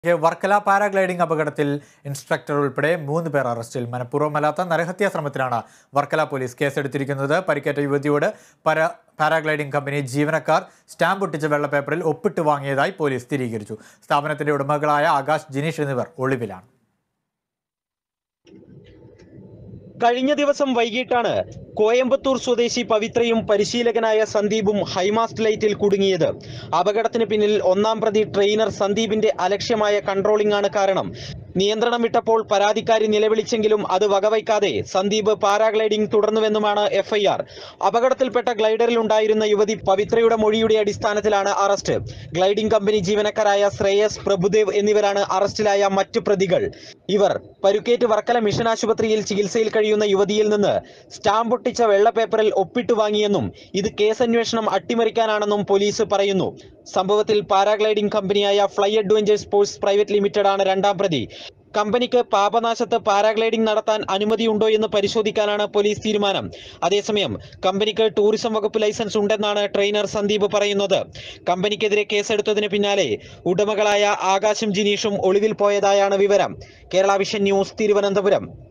Varkala paragliding അപകടത്തിൽ instructor ഉൾപ്പെടെ മൂന്ന് പേർ അറസ്റ്റിൽ മനഃപൂർവ്വമല്ലാത്ത നരഹത്യാ ശ്രമത്തിലാണ് വർക്കല പോലീസ് കേസെടുത്തിരിക്കുന്നത് പരിക്കേറ്റ യുവതിയോട് പര പാരാഗ്ലൈഡിംഗ് കമ്പനി ജീവനക്കാർ സ്റ്റാമ്പ് ഒട്ടിച്ച വെള്ളപ്പേപ്പറിൽ ഒപ്പിട്ട് വാങ്ങിയതായി പോലീസ് സ്ഥിരീകരിച്ചു സ്ഥാപനത്തിന്റെ ഉടമകളായ ആകാശ് ജിനീഷ് എന്നിവർ ഒളിവിലാണ് കഴിഞ്ഞ ദിവസം വൈകിട്ടാണ് കോയമ്പത്തൂർ സ്വദേശി പവിത്രയും പരിശീലകനായ സന്ദീപും ഹൈമാസ്റ്റ് ലൈറ്റിൽ കുടുങ്ങിയത് അപകടത്തിന് പിന്നിൽ ഒന്നാം പ്രതി ട്രെയിനർ സന്ദീപിന്റെ അലക്ഷ്യമായ കൺട്രോളിംഗ് ആണ് കാരണം നിയന്ത്രണം വിട്ടപ്പോൾ പരാതിക്കാരി നിലവിളിച്ചെങ്കിലും അത് വകവയ്ക്കാതെ സന്ദീപ് പാരാഗ്ലൈഡിംഗ് തുടർന്നുവെന്നുമാണ് എഫ്ഐആർ അപകടത്തിൽപ്പെട്ട ഗ്ലൈഡറിൽ ഉണ്ടായിരുന്ന യുവതി പവിത്രയുടെ മൊഴിയുടെ അടിസ്ഥാനത്തിലാണ് അറസ്റ്റ് ഗ്ലൈഡിംഗ് കമ്പനി ജീവനക്കാരായ ശ്രേയസ് പ്രഭുദേവ് എന്നിവരാണ് അറസ്റ്റിലായ മറ്റു പ്രതികൾ ഇവർ പരുക്കേറ്റ് വർക്കല മിഷൻ ആശുപത്രിയിൽ ചികിത്സയിൽ കഴിയുന്ന യുവതിയിൽ നിന്ന് സ്റ്റാമ്പ് ഒട്ടിച്ച വെള്ള പേപ്പറിൽ ഒപ്പിട്ട് വാങ്ങിയെന്നും ഇത് കേസന്വേഷണം അട്ടിമറിക്കാനാണെന്നും പോലീസ് പറയുന്നു സംഭവത്തിൽ പാരാഗ്ലൈഡിംഗ് കമ്പനിയായ Fly Adventures Sports Private Limited ആണ് രണ്ടാം പ്രതി കമ്പനിക്ക് പാപനാശത്ത് പാരാഗ്ലൈഡിംഗ് നടത്താൻ അനുമതിയുണ്ടോ എന്ന് പരിശോധിക്കാനാണ് പോലീസ് തീരുമാനം അതേസമയം കമ്പനിക്ക് ടൂറിസം വകുപ്പ് ലൈസൻസ് ഉണ്ടെന്നാണ് ട്രെയിനർ സന്ദീപ് പറയുന്നത് കമ്പനിക്കെതിരെ കേസെടുത്തതിന് പിന്നാലെ ഉടമകളായ ആകാശും ജിനീഷും ഒളിവിൽ പോയതായാണ് വിവരം കേരള വിഷൻ ന്യൂസ് തിരുവനന്തപുരം